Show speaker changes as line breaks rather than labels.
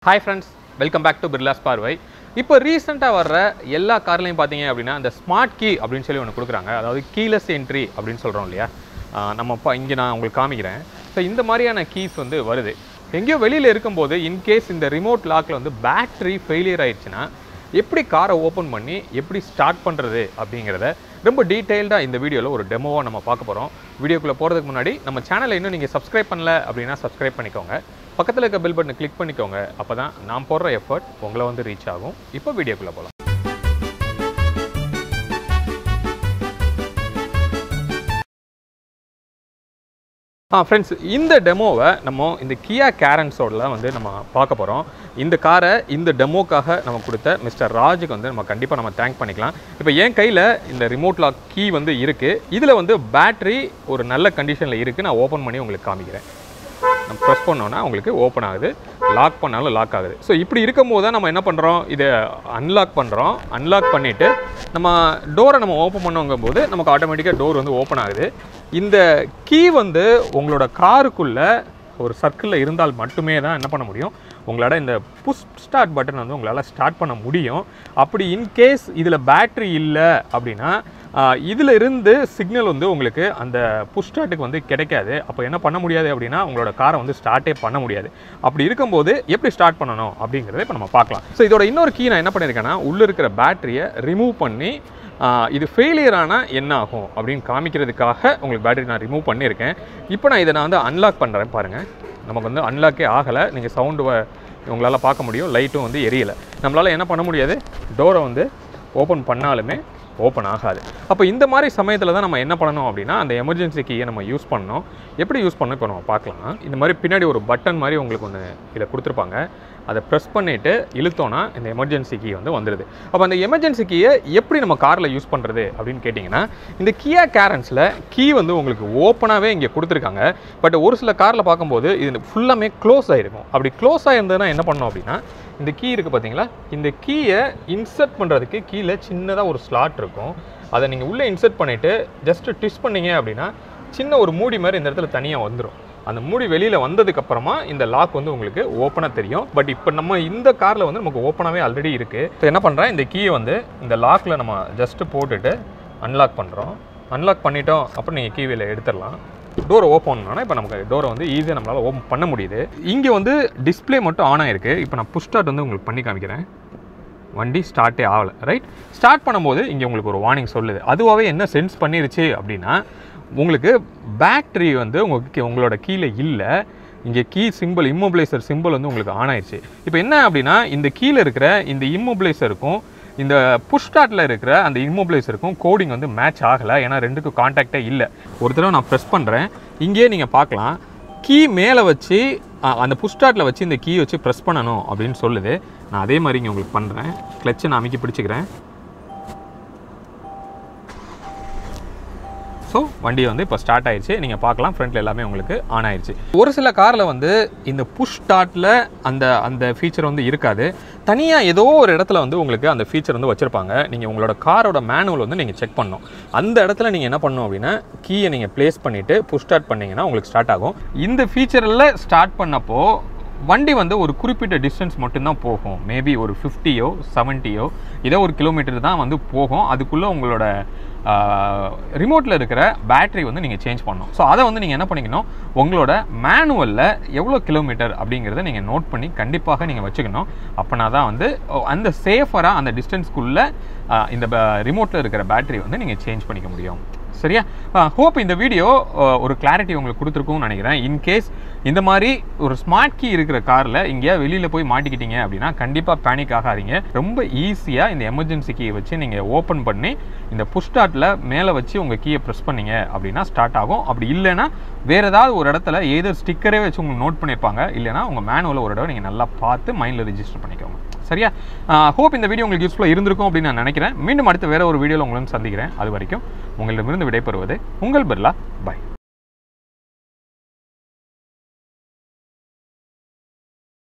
hi friends welcome back to Birlas பார்வை இப்போ ரீசெண்டாக வர்ற எல்லா கார்லையும் பார்த்தீங்க அப்படின்னா இந்த ஸ்மார்ட் கீ அப்படின்னு சொல்லி ஒன்று கொடுக்குறாங்க அதாவது கீலெஸ் என்ட்ரி அப்படின்னு சொல்கிறோம் இல்லையா ஆஹ் நம்ம இப்போ இங்கே நான் உங்களுக்கு காமிக்கிறேன் ஸோ இந்த மாதிரியான கீஸ் வந்து வருது எங்கேயோ வெளியில் இருக்கும்போது இன்கேஸ் இந்த ரிமோட் லாக்கில் வந்து பேட்டரி ஃபெயிலியர் ஆயிடுச்சுன்னா எப்படி காரை ஓப்பன் பண்ணி எப்படி ஸ்டார்ட் பண்ணுறது அப்படிங்கிறத ரொம்ப டீட்டெயில்டாக இந்த வீடியோவில் ஒரு டெமோவாக நம்ம பார்க்க போகிறோம் வீடியோக்குள்ளே போகிறதுக்கு முன்னாடி நம்ம சேனலை இன்னும் நீங்கள் சப்ஸ்கிரைப் பண்ணல அப்படின்னா சப்ஸ்கிரைப் பண்ணிக்கோங்க பக்கத்தில் இருக்க பெல் பட்டனை கிளிக் பண்ணிக்கோங்க அப்போ தான் நான் போடுற எஃபர்ட் உங்களை வந்து ரீச் ஆகும் இப்போ வீடியோக்குள்ளே போகலாம் ஆ ஃப்ரெண்ட்ஸ் இந்த டெமோவை நம்ம இந்த கியா கேரன்ஸோட வந்து நம்ம பார்க்க போகிறோம் இந்த காரை இந்த டெமோக்காக நம்ம கொடுத்த மிஸ்டர் ராஜுக்கு வந்து நம்ம கண்டிப்பாக நம்ம தேங்க் பண்ணிக்கலாம் இப்போ என் கையில் இந்த ரிமோட் லாக் கீ வந்து இருக்குது இதில் வந்து பேட்டரி ஒரு நல்ல கண்டிஷனில் இருக்குது நான் ஓப்பன் பண்ணி உங்களுக்கு காமிக்கிறேன் நம்ம ப்ரெஸ் பண்ணோன்னா உங்களுக்கு ஓப்பன் ஆகுது லாக் பண்ணாலும் லாக் ஆகுது ஸோ இப்படி இருக்கும் போது தான் நம்ம என்ன பண்ணுறோம் இதை அன்லாக் பண்ணுறோம் அன்லாக் பண்ணிவிட்டு நம்ம டோரை நம்ம ஓப்பன் பண்ணுவோங்கும் போது நமக்கு ஆட்டோமேட்டிக்காக டோர் வந்து ஓப்பன் ஆகுது இந்த கீ வந்து உங்களோட காருக்குள்ளே ஒரு சர்க்கிளில் இருந்தால் மட்டுமே தான் என்ன பண்ண முடியும் உங்களோட இந்த புஷ் ஸ்டார்ட் பட்டன் வந்து உங்களால் ஸ்டார்ட் பண்ண முடியும் அப்படி இன்கேஸ் இதில் பேட்ரி இல்லை அப்படின்னா இதில் இருந்து சிக்னல் வந்து உங்களுக்கு அந்த புஷ் ஸ்டார்ட்டுக்கு வந்து கிடைக்காது அப்போ என்ன பண்ண முடியாது அப்படின்னா உங்களோட காரை வந்து ஸ்டார்ட்டே பண்ண முடியாது அப்படி இருக்கும்போது எப்படி ஸ்டார்ட் பண்ணணும் அப்படிங்கிறத இப்போ நம்ம பார்க்கலாம் ஸோ இதோட இன்னொரு கீ நான் என்ன பண்ணியிருக்கேன்னா உள்ளே இருக்கிற பேட்டரியை ரிமூவ் பண்ணி ஆஹ் இது ஃபெயிலியர் ஆனால் என்ன ஆகும் அப்படின்னு காமிக்கிறதுக்காக உங்களுக்கு பேட்டரி நான் ரிமூவ் பண்ணியிருக்கேன் இப்போ நான் இதை நான் வந்து அன்லாக் பண்ணுறேன் பாருங்கள் நமக்கு வந்து அன்லாக்கே ஆகலை நீங்கள் சவுண்டு உங்களால் பார்க்க முடியும் லைட்டும் வந்து எரியலை நம்மளால் என்ன பண்ண முடியாது டோரை வந்து ஓப்பன் பண்ணாலுமே ஓப்பன் ஆகாது அப்போ இந்த மாதிரி சமயத்தில் தான் நம்ம என்ன பண்ணணும் அப்படின்னா அந்த எமர்ஜென்சி கீயை நம்ம யூஸ் பண்ணணும் எப்படி யூஸ் பண்ணணும் இப்போ நம்ம பார்க்கலாம் இந்த மாதிரி பின்னாடி ஒரு பட்டன் மாதிரி உங்களுக்கு ஒன்று இதில் கொடுத்துருப்பாங்க அதை ப்ரெஸ் பண்ணிவிட்டு இழுத்தோன்னா இந்த எமர்ஜென்சி கீ வந்து வந்துடுது அப்போ அந்த எமர்ஜென்சி கீயை எப்படி நம்ம காரில் யூஸ் பண்ணுறது அப்படின்னு கேட்டிங்கன்னா இந்த கியா கேரன்ஸில் கீ வந்து உங்களுக்கு ஓப்பனாகவே இங்கே கொடுத்துருக்காங்க பட் ஒரு சில காரில் பார்க்கும்போது இது ஃபுல்லாமே க்ளோஸ் ஆகிருக்கும் அப்படி க்ளோஸ் ஆகிருந்ததுன்னா என்ன பண்ணணும் அப்படின்னா இந்த கீ இருக்குது பார்த்தீங்களா இந்த கீயை இன்சர்ட் பண்ணுறதுக்கு கீழே சின்னதாக ஒரு ஸ்லாட் இருக்கும் அதை நீங்கள் உள்ளே இன்சர்ட் பண்ணிவிட்டு ஜஸ்ட் ட்விஸ்ட் பண்ணீங்க அப்படின்னா சின்ன ஒரு மூடி மாதிரி இந்த இடத்துல தனியாக வந்துடும் அந்த மூடி வெளியில் வந்ததுக்கப்புறமா இந்த லாக் வந்து உங்களுக்கு ஓப்பனாக தெரியும் பட் இப்போ நம்ம இந்த காரில் வந்து நமக்கு ஓப்பனாகவே ஆல்ரெடி இருக்குது ஸோ என்ன பண்ணுறேன் இந்த கீயை வந்து இந்த லாக்கில் நம்ம ஜஸ்ட்டு போட்டுட்டு அன்லாக் பண்ணுறோம் அன்லாக் பண்ணிட்டோம் அப்புறம் நீங்கள் கீவியில் எடுத்துடலாம் டோர் ஓப்பன் பண்ணோன்னா இப்போ நமக்கு டோரை வந்து ஈஸியாக நம்மளால் ஓப்பன் பண்ண முடியுது இங்கே வந்து டிஸ்ப்ளே மட்டும் ஆன் ஆயிருக்கு இப்போ நான் புஷ் ஸ்டார்ட் வந்து உங்களுக்கு பண்ணி காமிக்கிறேன் வண்டி ஸ்டார்ட்டே ஆகலை ரைட் ஸ்டார்ட் பண்ணும்போது இங்கே உங்களுக்கு ஒரு வார்னிங் சொல்லுது அதுவாகவே என்ன சென்ஸ் பண்ணிருச்சு அப்படின்னா உங்களுக்கு பேட்ரி வந்து உங்களுக்கு உங்களோட கீழே இல்லை இங்கே கீ சிம்பிள் இம்மோபிளைசர் சிம்பிள் வந்து உங்களுக்கு ஆன் ஆயிடுச்சு இப்போ என்ன அப்படின்னா இந்த கீழே இருக்கிற இந்த இம்மோபிளைசருக்கும் இந்த புஷ் ஸ்டார்ட்டில் இருக்கிற அந்த இம்மோபிளைசருக்கும் கோடிங் வந்து மேட்ச் ஆகலை ஏன்னா ரெண்டுக்கும் காண்டாக்டே இல்லை ஒரு தடவை நான் ப்ரெஸ் பண்ணுறேன் இங்கேயே நீங்கள் பார்க்கலாம் கீ மேலே வச்சு அ, அந்த புஷ் ஸ்டார்ட்டில் வச்சு இந்த கீ வச்சு ப்ரெஸ் பண்ணணும் அப்படின்னு சொல்லுது நான் அதே மாதிரி இங்கே உங்களுக்கு பண்ணுறேன் கிளச்சை நான் அமைக்கி பிடிச்சிக்கிறேன் ஸோ வண்டி வந்து இப்போ ஸ்டார்ட் ஆயிடுச்சு நீங்கள் பார்க்கலாம் ஃப்ரண்ட்டில் எல்லாமே உங்களுக்கு ஆன் ஆயிடுச்சு ஒரு சில காரில் வந்து இந்த புஷ் ஸ்டார்ட்டில் அந்த அந்த ஃபீச்சர் வந்து இருக்காது தனியாக ஏதோ ஒரு இடத்துல வந்து உங்களுக்கு அந்த ஃபீச்சர் வந்து வச்சுருப்பாங்க நீங்கள் உங்களோட காரோட மேனுவல் வந்து நீங்கள் செக் பண்ணணும் அந்த இடத்துல நீங்கள் என்ன பண்ணணும் அப்படின்னா கீயை நீங்கள் ப்ளேஸ் பண்ணிவிட்டு புஷ் ஸ்டார்ட் பண்ணிங்கன்னா உங்களுக்கு ஸ்டார்ட் ஆகும் இந்த ஃபீச்சரில் ஸ்டார்ட் பண்ணப்போ வண்டி வந்து ஒரு குறிப்பிட்ட டிஸ்டன்ஸ் மட்டும்தான் போகும் மேபி ஒரு ஃபிஃப்டியோ செவன்ட்டியோ ஏதோ ஒரு கிலோமீட்டர் தான் வந்து போகும் அதுக்குள்ளே உங்களோட ரிமோட்டில் இருக்கிற பேட்டரி வந்து நீங்கள் சேஞ்ச் பண்ணணும் ஸோ அதை வந்து நீங்கள் என்ன பண்ணிக்கணும் உங்களோட மேனுவலில் எவ்வளோ கிலோமீட்டர் அப்படிங்கிறத நீங்கள் நோட் பண்ணி கண்டிப்பாக நீங்கள் வச்சுக்கணும் அப்போனா தான் வந்து ஓ, அந்த சேஃபராக அந்த டிஸ்டன்ஸ்க்குள்ளே இந்த ரிமோட்டில் இருக்கிற பேட்டரி வந்து நீங்கள் சேஞ்ச் பண்ணிக்க முடியும் சரியா ஹோப் இந்த வீடியோ ஒரு கிளாரிட்டி உங்களுக்கு கொடுத்துருக்கும்னு நினைக்கிறேன் இன்கேஸ் இந்த மாதிரி ஒரு ஸ்மார்ட் கீ இருக்கிற காரில் எங்கேயா வெளியில் போய் மாட்டிக்கிட்டீங்க அப்படின்னா கண்டிப்பாக பேனிக் ஆகாதீங்க ரொம்ப ஈஸியாக இந்த எமர்ஜென்சி கீயை வச்சு நீங்கள் ஓப்பன் பண்ணி இந்த புஷ் ஸ்டார்ட்டில் மேலே வச்சு உங்கள் கீயை ப்ரெஸ் பண்ணீங்க அப்படின்னா ஸ்டார்ட் ஆகும் அப்படி இல்லைன்னா வேறு ஏதாவது ஒரு இடத்துல ஏதோ ஸ்டிக்கரே வச்சு உங்களுக்கு நோட் பண்ணியிருப்பாங்க இல்லைன்னா உங்கள் மேனுவலில் ஒரு தடவை நீங்கள் நல்லா பார்த்து மைண்டில் ரிஜிஸ்டர் பண்ணிக்கோங்க சரியா ஹோப் இந்த வீடியோ உங்களுக்கு யூஸ்ஃபுல்லாக இருந்திருக்கும் அப்படின்னு நான் நினைக்கிறேன் மீண்டும் அடுத்த வேற ஒரு வீடியோவில் உங்களை வந்து சந்திக்கிறேன் அது வரைக்கும் உங்களிடமிருந்து விடைபெறுவது உங்கள் பிர்லா பை